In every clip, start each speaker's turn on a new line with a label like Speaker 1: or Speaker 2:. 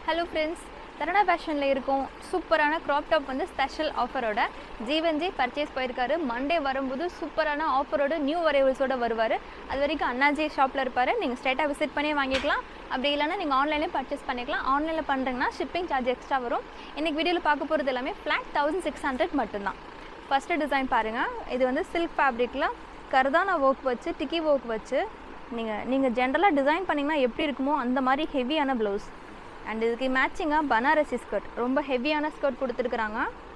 Speaker 1: hello friends தரணா ஃபேஷனில் இருக்கும் சூப்பரான க்ராப் டாப் வந்து ஸ்பெஷல் ஆஃபரோட ஜீவன்ஜி பர்ச்சேஸ் போயிருக்காரு மண்டே வரும்போது சூப்பரான ஆஃபரோட நியூ வரைவல்ஸோட வருவார் அது வரைக்கும் அண்ணாஜி ஷாப்பில் இருப்பார் நீங்கள் ஸ்ட்ரைட்டாக விசிட் பண்ணி வாங்கிக்கலாம் அப்படி இல்லைன்னா நீங்கள் ஆன்லைன்லேயே பர்ச்சேஸ் பண்ணிக்கலாம் ஆன்லைனில் பண்ணுறீங்கன்னா ஷிப்பிங் சார்ஜ் எக்ஸ்ட்ரா வரும் இன்றைக்கி வீடியோவில் பார்க்க போகிறது எல்லாமே ஃப்ளாட் தௌசண்ட் சிக்ஸ் ஹண்ட்ரட் மட்டும்தான் ஃபஸ்ட்டு டிசைன் பாருங்கள் இது வந்து சில்க் ஃபேப்ரிக்கில் கர்தானா ஒர்க் வச்சு டிக்கி ஒர்க் வச்சு நீங்கள் நீங்கள் ஜென்ரலாக டிசைன் பண்ணிங்கன்னா எப்படி இருக்குமோ அந்த மாதிரி ஹெவியான ப்ளவுஸ் அண்ட் இதுக்கு மேட்சிங்காக பனாரசி ஸ்கர்ட் ரொம்ப ஹெவியான ஸ்கர்ட் கொடுத்துருக்குறாங்க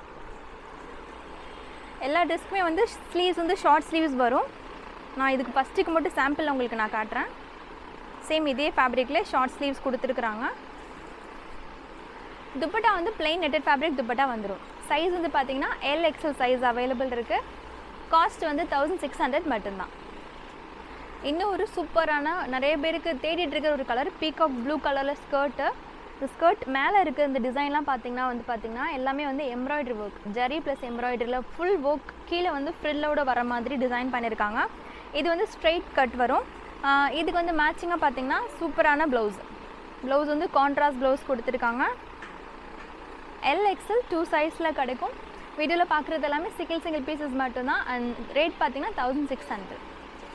Speaker 1: எல்லா ட்ரெஸ்க்குமே வந்து ஸ்லீவ்ஸ் வந்து ஷார்ட் ஸ்லீவ்ஸ் வரும் நான் இதுக்கு ஃபஸ்ட்டுக்கு மட்டும் சாம்பிள் உங்களுக்கு நான் காட்டுறேன் சேம் இதே ஃபேப்ரிக்லேயே ஷார்ட் ஸ்லீவ்ஸ் கொடுத்துருக்குறாங்க துப்பட்டா வந்து பிளெயின் நெட்டட் ஃபேப்ரிக் துப்பட்டா வந்துடும் சைஸ் வந்து பார்த்தீங்கன்னா எல் எக்ஸல் சைஸ் அவைலபிள் இருக்குது காஸ்ட் வந்து தௌசண்ட் சிக்ஸ் ஹண்ட்ரட் மட்டும்தான் இன்னும் ஒரு சூப்பரான நிறைய பேருக்கு தேடிட்டு இருக்கிற ஒரு கலர் பீகாக் ப்ளூ கலரில் ஸ்கர்ட்டு இந்த ஸ்கர்ட் மேலே இருக்க இந்த டிசைன்லாம் பார்த்தீங்கன்னா வந்து பார்த்தீங்கன்னா எல்லாமே வந்து எம்ப்ராய்டரி ஒர்க் ஜரி ப்ளஸ் எம்ப்ராய்டரியில் ஃபுல் ஒர்க் கீழே வந்து ஃப்ரில்லோட வர மாதிரி டிசைன் பண்ணியிருக்காங்க இது வந்து ஸ்ட்ரைட் கட் வரும் ஆஹ் இதுக்கு வந்து மேட்சிங்காக பார்த்தீங்கன்னா சூப்பரான ப்ளவுஸ் ப்ளவுஸ் வந்து கான்ட்ராஸ்ட் ப்ளவுஸ் கொடுத்துருக்காங்க எல் எக்ஸல் டூ சைஸில் கிடைக்கும் வீடியோவில் பார்க்குறது எல்லாமே சிங்கிள் சிங்கிள் பீசஸ் மட்டும்தான் அண்ட் ரேட் பார்த்தீங்கன்னா தௌசண்ட் சிக்ஸ் ஹண்ட்ரட்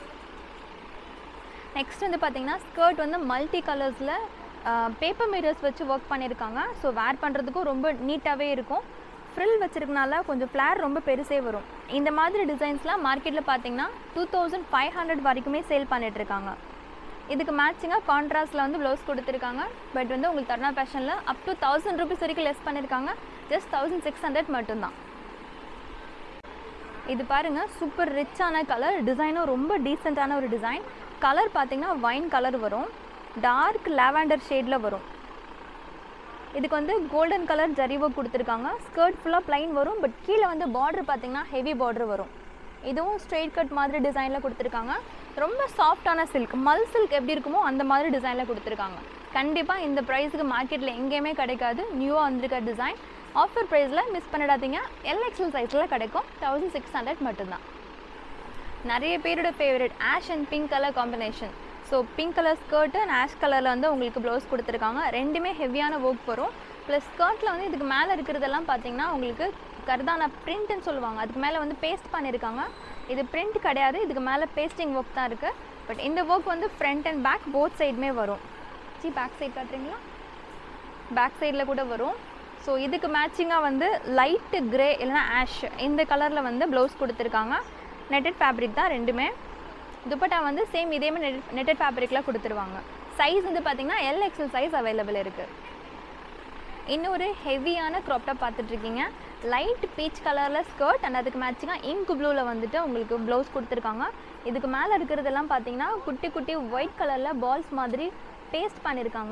Speaker 1: நெக்ஸ்ட் வந்து பார்த்தீங்கன்னா ஸ்கர்ட் வந்து மல்டி கலர்ஸில் பேப்பர் மீட்டர்ஸ் வச்சு ஒர்க் பண்ணியிருக்காங்க ஸோ வேர் பண்ணுறதுக்கும் ரொம்ப நீட்டாகவே இருக்கும் ஃப்ரில் வச்சிருக்கனால கொஞ்சம் ஃப்ளேர் ரொம்ப பெருசே வரும் இந்த மாதிரி டிசைன்ஸ்லாம் மார்க்கெட்டில் பார்த்தீங்கன்னா டூ தௌசண்ட் ஃபைவ் ஹண்ட்ரட் வரைக்குமே சேல் பண்ணிட்டு இருக்காங்க இதுக்கு மேட்சிங்காக கான்ட்ராஸ்ட்டில் வந்து ப்ளவுஸ் கொடுத்துருக்காங்க பட் வந்து உங்களுக்கு தருணா ஃபேஷனில் அப் டு தௌசண்ட் ருபீஸ் வரைக்கும் லெஸ் பண்ணியிருக்காங்க ஜஸ்ட் தௌசண்ட் சிக்ஸ் ஹண்ட்ரட் மட்டும்தான் இது பாருங்க சூப்பர் ரிச்சான கலர் டிசைனும் ரொம்ப டீசெண்டான ஒரு டிசைன் கலர் பார்த்தீங்கன்னா வைன் கலர் வரும் டார்க் லாவெண்டர் ஷேடில் வரும் இதுக்கு வந்து கோல்டன் கலர் ஜரி ஒர்க் கொடுத்துருக்காங்க ஸ்கர்ட் ஃபுல்லாக ப்ளைன் வரும் பட் கீழே வந்து பார்டர் பார்த்தீங்கன்னா ஹெவி பார்டர் வரும் இதுவும் ஸ்ட்ரெயிட் கட் மாதிரி டிசைனில் கொடுத்துருக்காங்க ரொம்ப சாஃப்டான சில்க் மல் சில்க் எப்படி இருக்குமோ அந்த மாதிரி டிசைனில் கொடுத்துருக்காங்க கண்டிப்பாக இந்த ப்ரைஸுக்கு மார்க்கெட்டில் எங்கேயுமே கிடைக்காது நியூவாக வந்திருக்க டிசைன் ஆஃபர் ப்ரைஸில் மிஸ் பண்ணிடாதீங்க எல்எக்ஸல் சைஸில் கிடைக்கும் தௌசண்ட் சிக்ஸ் ஹண்ட்ரட் மட்டும்தான் நிறைய பேரோட favourite ash and pink colour combination so pink colour skirt and ash கலரில் வந்து உங்களுக்கு ப்ளவுஸ் கொடுத்துருக்காங்க ரெண்டுமே ஹெவியான ஒர்க் வரும் ப்ளஸ் ஸ்கர்ட்டில் வந்து இதுக்கு மேலே இருக்கிறதெல்லாம் பார்த்தீங்கன்னா உங்களுக்கு கர்தானா பிரிண்ட்னு சொல்லுவாங்க அதுக்கு மேலே வந்து பேஸ்ட் பண்ணியிருக்காங்க இது பிரிண்ட் கிடையாது இதுக்கு மேலே பேஸ்டிங் ஒர்க் தான் இருக்குது பட் இந்த ஒர்க் வந்து ஃப்ரண்ட் அண்ட் பேக் போத் சைடுமே வரும் சி பேக் சைடு காட்டுறீங்களா பேக் சைடில் கூட வரும் ஸோ இதுக்கு மேட்சிங்காக வந்து லைட்டு கிரே இல்லைனா ஆஷ் இந்த கலரில் வந்து ப்ளவுஸ் கொடுத்துருக்காங்க நெட்டட் ஃபேப்ரிக் தான் ரெண்டுமே துப்பட்டா வந்து சேம் இதே மாதிரி நெட் நெட்டட் ஃபேப்ரிக்கில் கொடுத்துருவாங்க சைஸ் வந்து பார்த்திங்கன்னா எல் எக்ஸல் சைஸ் அவைலபிள் இருக்குது இன்னொரு ஹெவியான க்ராப்டாப் பார்த்துட்ருக்கீங்க லைட் பீச் கலரில் ஸ்கர்ட் அண்ட் அதுக்கு மேட்சிங்காக இங்க் ப்ளூவில் வந்துட்டு உங்களுக்கு ப்ளவுஸ் கொடுத்துருக்காங்க இதுக்கு மேலே இருக்கிறதெல்லாம் பார்த்தீங்கன்னா குட்டி குட்டி ஒயிட் கலரில் பால்ஸ் மாதிரி பேஸ்ட் பண்ணியிருக்காங்க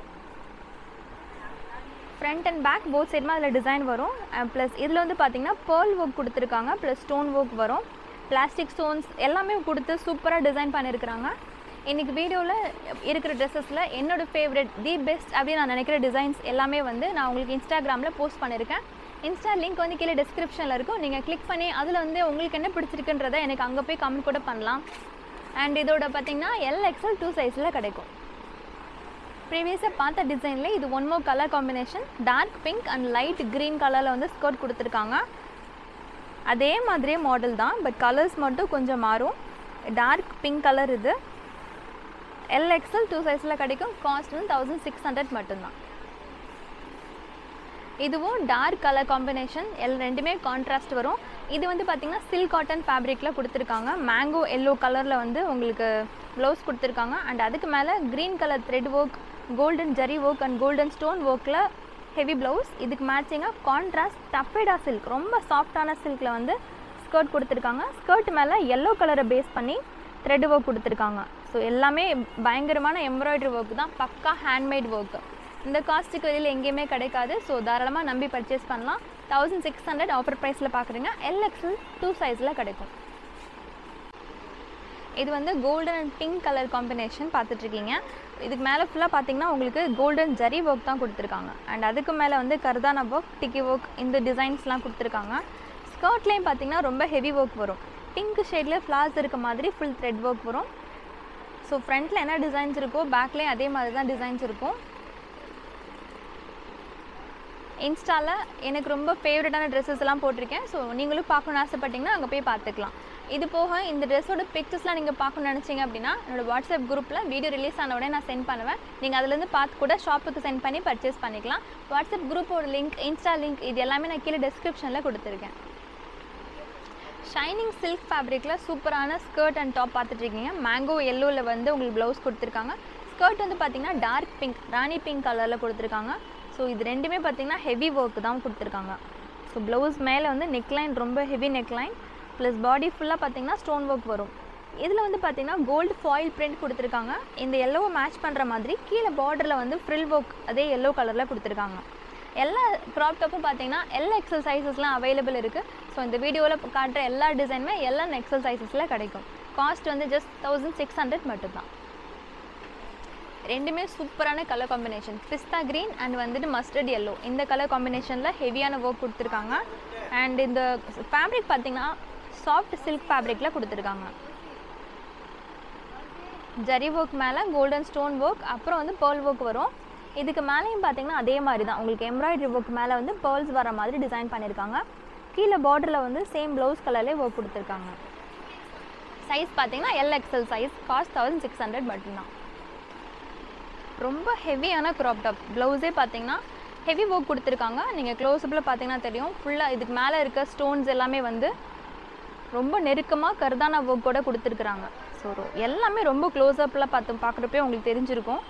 Speaker 1: ஃப்ரண்ட் அண்ட் பேக் போத் சைடுமே அதில் டிசைன் வரும் ப்ளஸ் இதில் வந்து பார்த்தீங்கன்னா பேர்ல் ஒர்க் கொடுத்துருக்காங்க ப்ளஸ் ஸ்டோன் ஒர்க் வரும் பிளாஸ்டிக் ஸ்டோன்ஸ் எல்லாமே கொடுத்து சூப்பராக டிசைன் பண்ணியிருக்கிறாங்க இன்றைக்கி வீடியோவில் இருக்கிற ட்ரெஸ்ஸஸில் என்னோட ஃபேவரட் தி பெஸ்ட் அப்படின்னு நான் நினைக்கிற டிசைன்ஸ் எல்லாமே வந்து நான் உங்களுக்கு இன்ஸ்டாகிராமில் போஸ்ட் பண்ணியிருக்கேன் இன்ஸ்டா லிங்க் வந்து கீழே டிஸ்கிரிப்ஷனில் இருக்கும் நீங்கள் கிளிக் பண்ணி அதில் வந்து உங்களுக்கு என்ன பிடிச்சிருக்குன்றதை எனக்கு அங்கே போய் கமெண்ட் கூட பண்ணலாம் அண்ட் இதோட பார்த்தீங்கன்னா எல் எக்ஸல் டூ சைஸில் கிடைக்கும் ப்ரீவியஸாக பார்த்த டிசைனில் இது one more colour combination dark pink and light green கலரில் வந்து ஸ்கர்ட் கொடுத்துருக்காங்க அதே மாதிரியே மாடல் தான் பட் கலர்ஸ் மட்டும் கொஞ்சம் மாறும் டார்க் பிங்க் கலர் இது எல் எக்ஸல் டூ சைஸில் கிடைக்கும் காஸ்ட் வந்து தௌசண்ட் சிக்ஸ் ஹண்ட்ரட் மட்டும்தான் இதுவும் டார்க் கலர் காம்பினேஷன் எல் ரெண்டுமே கான்ட்ராஸ்ட் வரும் இது வந்து பார்த்திங்கன்னா சில்க் காட்டன் ஃபேப்ரிக்கில் கொடுத்துருக்காங்க மேங்கோ எல்லோ கலரில் வந்து உங்களுக்கு ப்ளவுஸ் கொடுத்துருக்காங்க அண்ட் அதுக்கு மேலே green colour thread work golden zari work and golden stone ஒர்க்கில் ஹெவி ப்ளவுஸ் இதுக்கு மேட்சிங்காக கான்ட்ராஸ்ட் டஃபேடா சில்க் ரொம்ப சாஃப்டான சில்கில் வந்து ஸ்கர்ட் கொடுத்துருக்காங்க ஸ்கர்ட் மேலே எல்லோ கலரை பேஸ் பண்ணி த்ரெட் ஒர்க் கொடுத்துருக்காங்க ஸோ எல்லாமே பயங்கரமான எம்ப்ராய்டரி ஒர்க் தான் பக்கா ஹேண்ட்மேட் ஒர்க் இந்த காஸ்ட்டுக்கு வெளியில் எங்கேயுமே கிடைக்காது ஸோ தாராளமாக நம்பி பர்ச்சேஸ் பண்ணலாம் தௌசண்ட் சிக்ஸ் ஹண்ட்ரட் ஆஃபர் ப்ரைஸில் பார்க்குறீங்க எல்எக்ஸல் டூ சைஸில் கிடைக்கும் இது வந்து golden and pink colour combination பார்த்துட்ருக்கீங்க இதுக்கு மேலே ஃபுல்லாக பார்த்தீங்கன்னா உங்களுக்கு கோல்டன் ஜரி ஒர்க் தான் கொடுத்துருக்காங்க அண்ட் அதுக்கு மேலே வந்து கர்தானா ஒர்க் டிக்கி ஒர்க் இந்த டிசைன்ஸ்லாம் கொடுத்துருக்காங்க ஸ்கர்ட்லேயும் பார்த்தீங்கன்னா ரொம்ப ஹெவி ஒர்க் வரும் பிங்க் ஷேடில் ஃப்ளார்ஸ் இருக்க மாதிரி ஃபுல் த்ரெட் ஒர்க் வரும் ஸோ ஃப்ரண்ட்டில் என்ன டிசைன்ஸ் இருக்கோ பேக்லேயும் அதே மாதிரி தான் டிசைன்ஸ் இருக்கும் இன்ஸ்டாவில் எனக்கு ரொம்ப ஃபேவரட்டான ட்ரெஸ்ஸஸ் எல்லாம் போட்டிருக்கேன் ஸோ நீங்களும் பார்க்கணும்னு ஆசைப்பட்டீங்கன்னா அங்கே போய் பார்த்துக்கலாம் இது போக இந்த ட்ரெஸ்ஸோட பிக்சர்ஸ்லாம் நீங்கள் பார்க்கணும்னு நினச்சிங்க அப்படின்னா என்னோட வாட்ஸ்அப் குரூப்பில் வீடியோ ரிலீஸ் ஆன உடனே நான் சென்ட் பண்ணுவேன் நீங்கள் அதுலேருந்து பார்த்து கூட ஷாப்புக்கு சென்ட் பண்ணி பர்ச்சேஸ் பண்ணிக்கலாம் வாட்ஸ்அப் குரூப்போட லிங்க் இன்ஸ்டா லிங்க் இது எல்லாமே நான் கீழே டிஸ்கிரிப்ஷனில் கொடுத்துருக்கேன் ஷைனிங் சில்க் ஃபேப்ரிக்கில் சூப்பரான ஸ்கர்ட் அண்ட் டாப் பார்த்துட்ருக்கீங்க மேங்கோ எல்லோவில் வந்து உங்களுக்கு ப்ளவுஸ் கொடுத்துருக்காங்க ஸ்கர்ட் வந்து பார்த்தீங்கன்னா டார்க் பிங்க் ராணி பிங்க் கலரில் கொடுத்துருக்காங்க ஸோ இது ரெண்டுமே பார்த்தீங்கன்னா ஹெவி ஒர்க் தான் கொடுத்துருக்காங்க ஸோ ப்ளவுஸ் மேலே வந்து நெக்லைன் ரொம்ப ஹெவி நெக்லைன் ப்ளஸ் பாடி ஃபுல்லாக பார்த்தீங்கன்னா ஸ்டோன் ஒர்க் வரும் இதில் வந்து பார்த்தீங்கன்னா கோல்டு ஃபாயில் பிரிண்ட் கொடுத்துருக்காங்க இந்த எல்லோவை மேட்ச் பண்ணுற மாதிரி கீழே பார்டரில் வந்து ஃப்ரில் ஒர்க் அதே எல்லோ கலரில் கொடுத்துருக்காங்க எல்லா க்ராப் டாப்பும் பார்த்தீங்கன்னா எல்லா எக்ஸல் சைஸஸ்லாம் அவைலபிள் இருக்குது ஸோ இந்த வீடியோவில் காட்டுற எல்லா டிசைனுமே எல்லா எக்ஸல் சைஸஸில் கிடைக்கும் காஸ்ட் வந்து ஜஸ்ட் தௌசண்ட் சிக்ஸ் ஹண்ட்ரட் மட்டும்தான் ரெண்டுமே சூப்பரான colour combination pista green and வந்துட்டு மஸ்டர்ட் எல்லோ இந்த கலர் காம்பினேஷனில் ஹெவியான ஒர்க் கொடுத்துருக்காங்க அண்ட் இந்த ஃபேப்ரிக் பார்த்தீங்கன்னா சாஃப்ட் சில்க் ஃபேப்ரிக்கில் கொடுத்துருக்காங்க ஜரி ஒர்க் மேலே கோல்டன் ஸ்டோன் ஒர்க் அப்புறம் வந்து பேர்ல் ஒர்க் வரும் இதுக்கு மேலேயும் பார்த்தீங்கன்னா அதே மாதிரி தான் உங்களுக்கு எம்ப்ராய்டரி ஒர்க் மேலே வந்து பேர்ல்ஸ் வர மாதிரி டிசைன் பண்ணியிருக்காங்க கீழே பார்டரில் வந்து சேம் ப்ளவுஸ் கலர்லேயே ஒர்க் கொடுத்துருக்காங்க சைஸ் பார்த்தீங்கன்னா L XL size cost thousand six hundred மட்டும்தான் ரொம்ப ஹெவியான க்ராப் டாப் ப்ளவுஸே பார்த்தீங்கன்னா ஹெவி ஒர்க் கொடுத்துருக்காங்க நீங்கள் க்ளோஸ்அப்பில் பார்த்தீங்கன்னா தெரியும் ஃபுல்லாக இதுக்கு மேலே இருக்க ஸ்டோன்ஸ் எல்லாமே வந்து ரொம்ப நெருக்கமாக கர்தானா ஒர்க்கோட கொடுத்துருக்குறாங்க ஸோ எல்லாமே ரொம்ப க்ளோஸ்அப்பில் பார்த்து பார்க்குறப்பே உங்களுக்கு தெரிஞ்சிருக்கும்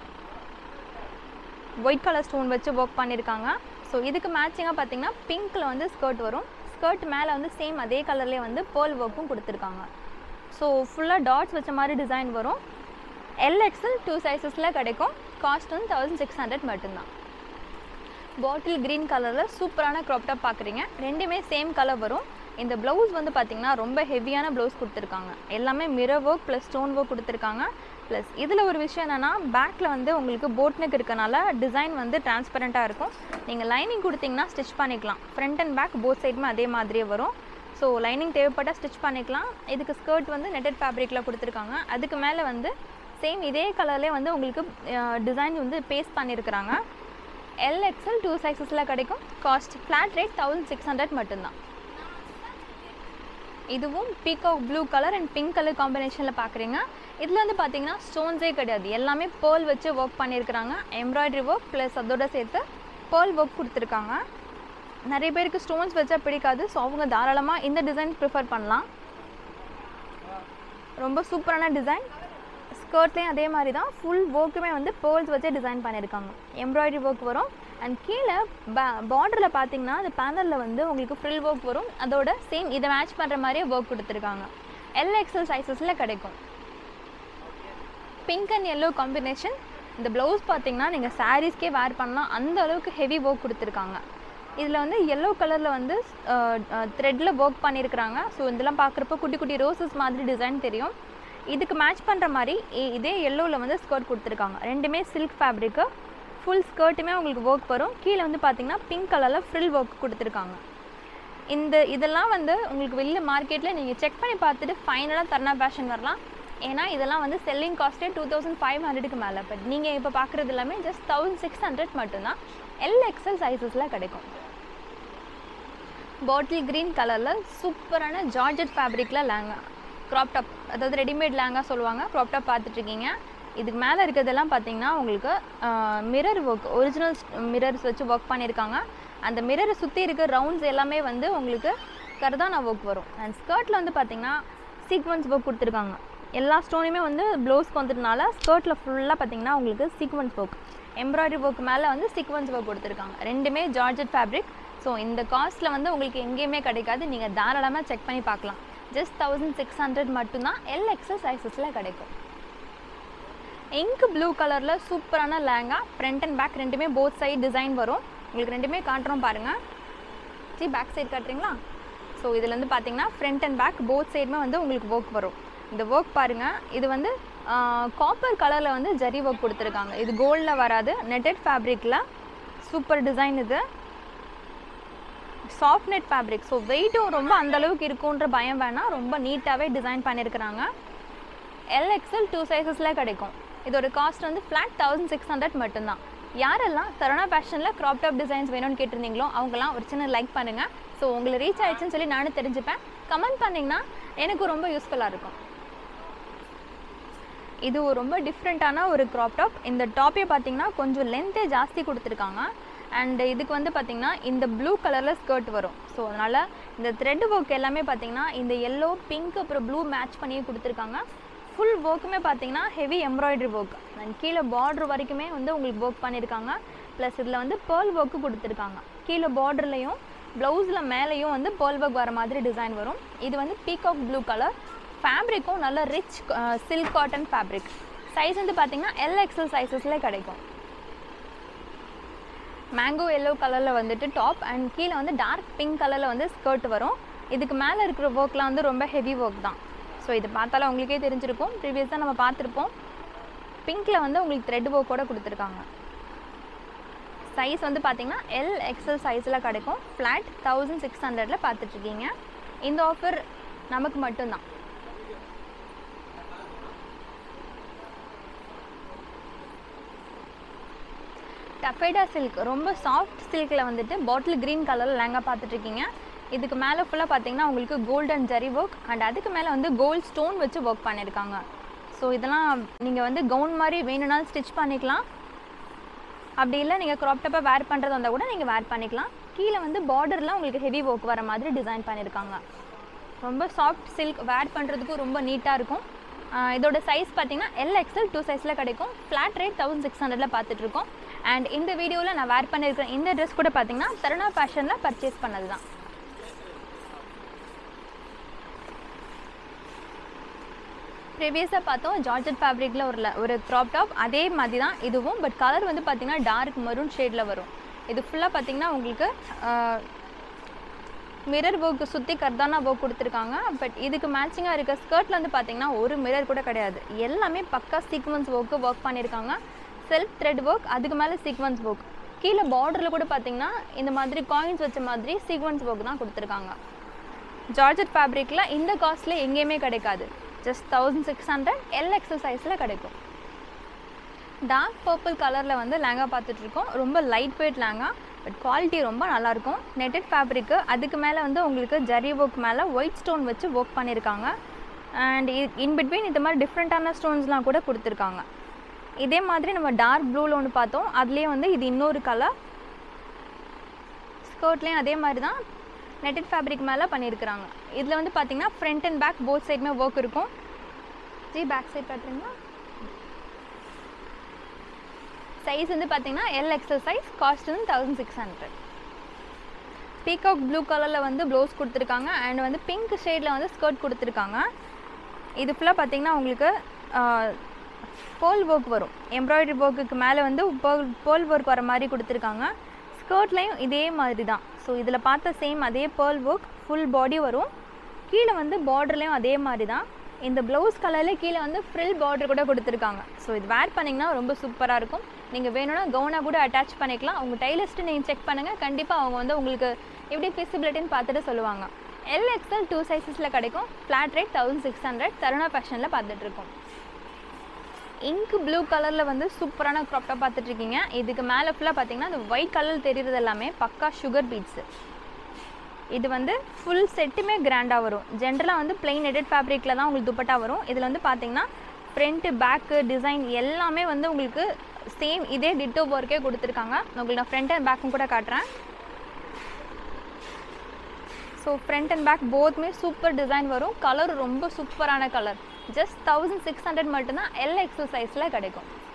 Speaker 1: ஒயிட் கலர் ஸ்டோன் வச்சு ஒர்க் பண்ணியிருக்காங்க ஸோ இதுக்கு மேட்சிங்காக பார்த்தீங்கன்னா பிங்க்கில் வந்து ஸ்கர்ட் வரும் ஸ்கர்ட் மேலே வந்து சேம் அதே கலர்லேயே வந்து பேர்ல் ஒர்க்கும் கொடுத்துருக்காங்க ஸோ ஃபுல்லாக டாட்ஸ் வச்ச மாதிரி டிசைன் வரும் எல்எக்ஸல் டூ சைஸஸில் கிடைக்கும் காஸ்ட் வந்து தௌசண்ட் சிக்ஸ் ஹண்ட்ரட் மட்டும்தான் பாட்டில் க்ரீன் கலரில் சூப்பரான க்ராப் டாப் பார்க்குறீங்க ரெண்டுமே சேம் கலர் வரும் இந்த ப்ளவுஸ் வந்து பார்த்திங்கன்னா ரொம்ப ஹெவியான ப்ளவுஸ் கொடுத்துருக்காங்க எல்லாமே mirror work plus stone work கொடுத்துருக்காங்க ப்ளஸ் இதில் ஒரு விஷயம் என்னென்னா பேக்கில் வந்து உங்களுக்கு போட் நெக் இருக்கனால டிசைன் வந்து டிரான்ஸ்பரண்ட்டாக இருக்கும் நீங்கள் லைனிங் கொடுத்தீங்கன்னா ஸ்டிச் பண்ணிக்கலாம் ஃப்ரண்ட் அண்ட் பேக் போத் சைடுமே அதே மாதிரியே வரும் ஸோ லைனிங் தேவைப்பட்டால் ஸ்டிச் பண்ணிக்கலாம் இதுக்கு ஸ்கர்ட் வந்து நெட்டட் ஃபேப்ரிக்கில் கொடுத்துருக்காங்க அதுக்கு மேலே வந்து சேம் இதே கலர்லேயே வந்து உங்களுக்கு டிசைன் வந்து பேஸ்ட் பண்ணியிருக்கிறாங்க எல்எக்ஸல் டூ சைஸஸில் கிடைக்கும் cost flat rate thousand six hundred மட்டும்தான் இதுவும் peacock blue colour and pink colour காம்பினேஷனில் பார்க்குறீங்க இதில் வந்து பார்த்தீங்கன்னா ஸ்டோன்ஸே கிடையாது எல்லாமே பேர்ல் வச்சு ஒர்க் பண்ணியிருக்கிறாங்க எம்ப்ராய்டரி ஒர்க் ப்ளஸ் அதோட சேர்த்து பேர்ல் ஒர்க் கொடுத்துருக்காங்க நிறைய பேருக்கு ஸ்டோன்ஸ் வச்சா பிடிக்காது ஸோ அவங்க தாராளமாக இந்த டிசைன் ப்ரிஃபர் பண்ணலாம் ரொம்ப சூப்பரான டிசைன் ஸ்கர்ட்லேயும் அதே மாதிரி தான் ஃபுல் ஒர்க்குமே வந்து பேர்ல்ஸ் வச்சே டிசைன் பண்ணியிருக்காங்க எம்ப்ராய்டரி ஒர்க் வரும் அண்ட் கீழே பா பார்டரில் பார்த்தீங்கன்னா அந்த பேனலில் வந்து உங்களுக்கு ஃப்ரில் ஒர்க் வரும் அதோட சேம் இதை மேட்ச் பண்ணுற மாதிரியே ஒர்க் கொடுத்துருக்காங்க எல் எக்ஸல் சைஸஸில் கிடைக்கும் பிங்க் அண்ட் எல்லோ காம்பினேஷன் இந்த ப்ளவுஸ் பார்த்தீங்கன்னா நீங்கள் சாரீஸ்க்கே வேர் பண்ணலாம் அந்த அளவுக்கு ஹெவி ஒர்க் கொடுத்துருக்காங்க இதில் வந்து எல்லோ கலரில் வந்து த்ரெட்டில் ஒர்க் பண்ணியிருக்கிறாங்க ஸோ இதெல்லாம் பார்க்குறப்போ குட்டி குட்டி ரோசஸ் மாதிரி டிசைன் தெரியும் இதுக்கு மேட்ச் பண்ணுற மாதிரி இ- இதே எல்லோவில் வந்து ஸ்கர்ட் கொடுத்துருக்காங்க ரெண்டுமே சில்க் ஃபேப்ரிக்கு ஃபுல் ஸ்கர்ட்டுமே உங்களுக்கு ஒர்க் வரும் கீழே வந்து பார்த்தீங்கன்னா பிங்க் கலரில் ஃப்ரில் ஒர்க் கொடுத்துருக்காங்க இந்த இதெல்லாம் வந்து உங்களுக்கு வெளியில் மார்க்கெட்டில் நீங்கள் செக் பண்ணி பார்த்துட்டு ஃபைனலாக தர்ணா ஃபேஷன் வரலாம் ஏன்னா இதெல்லாம் வந்து செல்லிங் காஸ்ட்டே டூ தௌசண்ட் ஃபைவ் ஹண்ட்ரடுக்கு மேலே பட் நீங்கள் இப்போ பார்க்குறது எல்லாமே ஜஸ்ட் தௌசண்ட் சிக்ஸ் ஹண்ட்ரட் மட்டும்தான் எல் எக்ஸல் சைஸஸில் கிடைக்கும் பாட்டில் க்ரீன் கலரில் சூப்பரான ஜார்ஜெட் ஃபேப்ரிக்கில் லேங்கா க்ராப் டாப் அதாவது ரெடிமேட் லேங்கா சொல்லுவாங்க க்ராப் டாப் பார்த்துட்ருக்கீங்க இதுக்கு மேலே இருக்கிறதெல்லாம் பார்த்தீங்கன்னா உங்களுக்கு மிரர் ஒர்க் ஒரிஜினல் மிரர்ஸ் வச்சு ஒர்க் பண்ணியிருக்காங்க அந்த மிரரை சுற்றி இருக்க ரவுண்ட்ஸ் எல்லாமே வந்து உங்களுக்கு கர்தானா ஒர்க் வரும் அண்ட் ஸ்கர்ட்டில் வந்து பார்த்தீங்கன்னா சீக்வன்ஸ் ஒர்க் கொடுத்துருக்காங்க எல்லா ஸ்டோனையுமே வந்து ப்ளவுஸ்க்கு வந்துட்டனால ஸ்கர்ட்டில் ஃபுல்லாக பார்த்தீங்கன்னா உங்களுக்கு சீக்வன்ஸ் ஒர்க் எம்ப்ராய்டரி ஒர்க் மேலே வந்து சீக்வன்ஸ் ஒர்க் கொடுத்துருக்காங்க ரெண்டுமே ஜார்ஜெட் ஃபேப்ரிக் ஸோ இந்த காஸ்ட்டில் வந்து உங்களுக்கு எங்கேயுமே கிடைக்காது நீங்கள் தாராளமாக செக் பண்ணி பார்க்கலாம் ஜஸ்ட் தௌசண்ட் சிக்ஸ் ஹண்ட்ரட் மட்டும்தான் எல் எக்ஸல் சைஸஸில் கிடைக்கும் இங்க் ப்ளூ கலரில் சூப்பரான லேங்கா ஃப்ரண்ட் அண்ட் பேக் ரெண்டுமே போத் சைடு டிசைன் வரும் உங்களுக்கு ரெண்டுமே காட்டுறோம் பாருங்கள் ஜி பேக் சைடு காட்டுறீங்களா ஸோ இதில் வந்து பார்த்தீங்கன்னா ஃப்ரண்ட் அண்ட் பேக் போத் சைடுமே வந்து உங்களுக்கு ஒர்க் வரும் இந்த ஒர்க் பாருங்கள் இது வந்து காப்பர் கலரில் வந்து ஜரி ஒர்க் கொடுத்துருக்காங்க இது கோல்டில் வராது நெட்டட் ஃபேப்ரிக்கில் சூப்பர் டிசைன் இது சாஃப்ட் நெட் ஃபேப்ரிக் ஸோ வெயிட்டும் ரொம்ப அந்த அளவுக்கு இருக்குன்ற பயம் வேணாம் ரொம்ப நீட்டாகவே டிசைன் பண்ணியிருக்கிறாங்க எல்எக்ஸல் டூ சைஸஸில் கிடைக்கும் இதோட காஸ்ட் வந்து ஃப்ளாட் தௌசண்ட் சிக்ஸ் ஹண்ட்ரட் மட்டும்தான் யாரெல்லாம் தருணா ஃபேஷனில் க்ராப் டாப் டிசைன்ஸ் வேணும்னு கேட்டிருந்தீங்களோ அவங்கலாம் ஒரு சின்ன லைக் பண்ணுங்கள் ஸோ உங்களை ரீச் ஆயிடுச்சுன்னு சொல்லி நானும் தெரிஞ்சுப்பேன் கமெண்ட் பண்ணிங்கன்னா எனக்கு ரொம்ப யூஸ்ஃபுல்லாக இருக்கும் இது ஒரு ரொம்ப டிஃப்ரெண்ட்டான ஒரு க்ராப் டாப் இந்த டாப்பே பார்த்தீங்கன்னா கொஞ்சம் லென்த்தே ஜாஸ்தி கொடுத்துருக்காங்க அண்ட் இதுக்கு வந்து பார்த்தீங்கன்னா இந்த ப்ளூ கலரில் ஸ்கர்ட் வரும் ஸோ அதனால் இந்த த்ரெட் ஒர்க் எல்லாமே பார்த்தீங்கன்னா இந்த எல்லோ பிங்க் அப்புறம் ப்ளூ மேட்ச் பண்ணியே கொடுத்துருக்காங்க ஃபுல் ஒர்க்குமே பார்த்தீங்கன்னா ஹெவி எம்ப்ராய்டரி ஒர்க் அண்ட் கீழே பார்டர் வரைக்குமே வந்து உங்களுக்கு ஒர்க் பண்ணியிருக்காங்க ப்ளஸ் இதில் வந்து பேர்ல் ஒர்க்கு கொடுத்துருக்காங்க கீழே பார்டர்லையும் ப்ளவுஸில் மேலேயும் வந்து பேர்ல் ஒர்க் வர மாதிரி டிசைன் வரும் இது வந்து பீகாக் ப்ளூ கலர் ஃபேப்ரிக்கும் நல்ல rich silk cotton fabric size வந்து பார்த்தீங்கன்னா எல் எக்ஸல் சைஸஸில் கிடைக்கும் மேங்கோ எல்லோ கலரில் வந்துட்டு டாப் அண்ட் கீழே வந்து டார்க் பிங்க் கலரில் வந்து ஸ்கர்ட் வரும் இதுக்கு மேலே இருக்கிற ஒர்க்லாம் வந்து ரொம்ப ஹெவி ஒர்க் தான் ஸோ இது பார்த்தாலும் உங்களுக்கே தெரிஞ்சிருக்கும் ப்ரீவியஸாக நம்ம பார்த்துருப்போம் பிங்க்கில் வந்து உங்களுக்கு த்ரெட் ஒர்க்கோட கொடுத்துருக்காங்க சைஸ் வந்து பார்த்தீங்கன்னா எல் எக்ஸல் சைஸில் கிடைக்கும் ஃப்ளாட் தௌசண்ட் சிக்ஸ் ஹண்ட்ரடில் பார்த்துட்ருக்கீங்க இந்த ஆஃபர் நமக்கு மட்டும்தான் டஃபேடா சில்க் ரொம்ப சாஃப்ட் சில்கில் வந்துட்டு பாட்டில் க்ரீன் கலரில் லேங்கா பார்த்துட்ருக்கீங்க இதுக்கு மேலே ஃபுல்லாக பார்த்தீங்கன்னா உங்களுக்கு கோல்டன் ஜரி ஒர்க் அண்ட் அதுக்கு மேலே வந்து கோல்ட் ஸ்டோன் வச்சு ஒர்க் பண்ணியிருக்காங்க ஸோ இதெல்லாம் நீங்கள் வந்து கவுன் மாதிரி வேணும்னாலும் ஸ்டிச் பண்ணிக்கலாம் அப்படி இல்லை நீங்கள் க்ராப் டாப்பாக வேர் பண்ணுறது வந்தால் கூட நீங்கள் வேர் பண்ணிக்கலாம் கீழே வந்து பார்டரில் உங்களுக்கு ஹெவி ஒர்க் வர மாதிரி டிசைன் பண்ணியிருக்காங்க ரொம்ப சாஃப்ட் சில்க் வேர் பண்ணுறதுக்கும் ரொம்ப நீட்டாக இருக்கும் ஆஹ் இதோட சைஸ் பார்த்தீங்கன்னா எல் எக்ஸல் டூ சைஸில் கிடைக்கும் ஃப்ளாட் ரேட் தௌசண்ட் சிக்ஸ் ஹண்ட்ரடில் பார்த்துட்ருக்கோம் அண்ட் இந்த வீடியோவில் நான் வேர் பண்ணியிருக்கிற இந்த ட்ரெஸ் கூட பார்த்தீங்கன்னா தருணா ஃபேஷனில் பர்ச்சேஸ் பண்ணது தான் ப்ரீவியஸாக பார்த்தோம் ஜார்ஜட் ஃபேப்ரிக்கில் ஒரு ல- ஒரு க்ராப் டாப் அதே மாதிரி தான் இதுவும் பட் கலர் வந்து பார்த்தீங்கன்னா டார்க் மரூன் ஷேடில் வரும் இது ஃபுல்லாக பார்த்தீங்கன்னா உங்களுக்கு மிரர் ஒர்க்கு சுற்றி கர்தானா ஒர்க் கொடுத்துருக்காங்க பட் இதுக்கு மேட்சிங்காக இருக்க ஸ்கர்ட்டில் வந்து பார்த்தீங்கன்னா ஒரு மிரர் கூட கிடையாது எல்லாமே பக்கா சீக்வன்ஸ் ஒர்க்கு ஒர்க் பண்ணியிருக்காங்க செல்ஃப் த்ரெட் ஒர்க் அதுக்கு மேலே சீக்வன்ஸ் ஒர்க் கீழே பார்டரில் கூட பார்த்தீங்கன்னா இந்த மாதிரி காயின்ஸ் வச்ச மாதிரி சீக்வன்ஸ் ஒர்க் தான் கொடுத்துருக்காங்க ஜார்ஜட் ஃபேப்ரிக்கில் இந்த காஸ்ட்டில் எங்கேயுமே கிடைக்காது just thousand six hundred L XL சைஸில் கிடைக்கும் டார்க் பர்பிள் கலரில் வந்து லேங்கா பார்த்துட்டு இருக்கோம் ரொம்ப light weight lehenga but quality ரொம்ப நல்லாயிருக்கும் நெட்டட் ஃபேப்ரிக்கு அதுக்கு மேலே வந்து உங்களுக்கு ஜரி ஒர்க் மேலே ஒயிட் ஸ்டோன் வச்சு ஒர்க் பண்ணியிருக்காங்க அண்ட் இன் பிட்வீன் இந்த மாதிரி டிஃப்ரெண்ட்டான ஸ்டோன்ஸ்லாம் கூட கொடுத்துருக்காங்க இதே மாதிரி நம்ம டார்க் ப்ளூவில் ஒன்று பார்த்தோம் அதுலேயே வந்து இது இன்னொரு கலர் ஸ்கர்ட்லேயும் அதே மாதிரி தான் நெட்டட் ஃபேப்ரிக் மேலே பண்ணியிருக்கிறாங்க இதில் வந்து பார்த்தீங்கன்னா ஃப்ரண்ட் அண்ட் பேக் போத் சைடுமே ஒர்க் இருக்கும் ஜி பேக் சைட் காட்டுறீங்களா சைஸ் வந்து பார்த்தீங்கன்னா எல் எக்ஸல் சைஸ் காஸ்ட் வந்து thousand six hundred peacock blue கலரில் வந்து ப்ளவுஸ் கொடுத்துருக்காங்க அண்ட் வந்து பிங்க் ஷேடில் வந்து ஸ்கர்ட் கொடுத்துருக்காங்க இது ஃபுல்லாக பார்த்தீங்கன்னா உங்களுக்கு பேர்ல் ஒர்க் வரும் எம்ப்ராய்டரி ஒர்க்குக்கு மேலே வந்து பேர்ல் பேர்ல் ஒர்க் வர மாதிரி கொடுத்துருக்காங்க ஸ்கர்ட்லேயும் இதே மாதிரி தான் ஸோ இதில் பார்த்த சேம் அதே பேர்ல் ஒர்க் ஃபுல் பாடி வரும் கீழே வந்து பார்டர்லேயும் அதே மாதிரி தான் இந்த ப்ளவுஸ் கலரில் கீழே வந்து ஃப்ரில் பார்டர் கூட கொடுத்துருக்காங்க ஸோ இது வேர் பண்ணிங்கன்னா ரொம்ப சூப்பராக இருக்கும் நீங்கள் வேணும்னா கவுனாக கூட அட்டாச் பண்ணிக்கலாம் உங்கள் டைலிஸ்ட்டு நீங்கள் செக் பண்ணுங்கள் கண்டிப்பாக அவங்க வந்து உங்களுக்கு எப்படி ஃபிசிபிலிட்டின்னு பார்த்துட்டு சொல்லுவாங்க எல் எக்ஸ்எல் டூ சைஸஸில் கிடைக்கும் flat rate thousand six hundred Taruna ஃபேஷனில் பார்த்துட்ருக்கோம் இங்க் ப்ளூ கலரில் வந்து சூப்பரான க்ராப்டாக பார்த்துட்ருக்கீங்க இதுக்கு மேலே ஃபுல்லாக பார்த்தீங்கன்னா இந்த ஒயிட் கலர் தெரியுறது எல்லாமே பக்கா சுகர் பீட்ஸு இது வந்து ஃபுல் செட்டுமே கிராண்டாக வரும் ஜென்ரலாக வந்து plain எடிட் ஃபேப்ரிக்கில் தான் உங்களுக்கு துப்பட்டா வரும் இதில் வந்து பார்த்தீங்கன்னா ஃப்ரண்ட்டு பேக்கு டிசைன் எல்லாமே வந்து உங்களுக்கு சேம் இதே டிட்டோ ஒர்க்கே கொடுத்துருக்காங்க உங்களுக்கு நான் ஃப்ரண்ட் அண்ட் பேக்கும் கூட காட்டுறேன் ஸோ ஃப்ரண்ட் அண்ட் பேக் போத்துமே சூப்பர் டிசைன் வரும் கலர் ரொம்ப சூப்பரான colour just thousand six hundred மட்டும்தான் எல் எக்ஸல் சைஸில் கிடைக்கும்